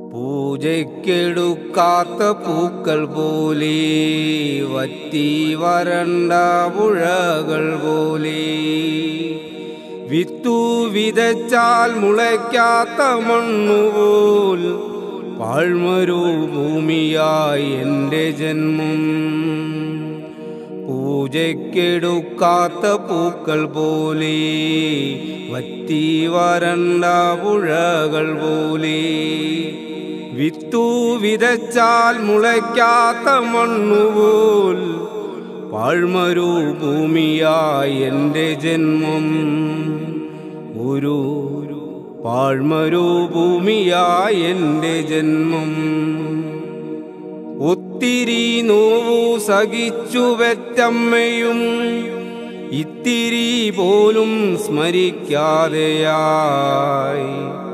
പൂജയ്ക്കെടുക്കാത്ത പൂക്കൾ പോലെ വറ്റി വരണ്ട പുഴകൾ പോലെ വിത്തു വിതച്ചാൽ മുളയ്ക്കാത്ത മണ്ണുപോൽ പാഴ്മരു ഭൂമിയായി എൻ്റെ ജന്മം പൂജയ്ക്കെടുക്കാത്ത പൂക്കൾ പോലെ വറ്റി വരണ്ട പുഴകൾ പോലെ വിത്തു വിതച്ചാൽ മുളയ്ക്കാത്ത മണ്ണുപോൽ പാഴ്മരു ഭൂമിയായി എൻ്റെ ജന്മം ഒരു പാഴ്മരു ഭൂമിയായി എൻ്റെ ജന്മം ഒത്തിരി നോവു സഹിച്ചു വെറ്റമ്മയും ഇത്തിരി പോലും സ്മരിക്കാതെയായി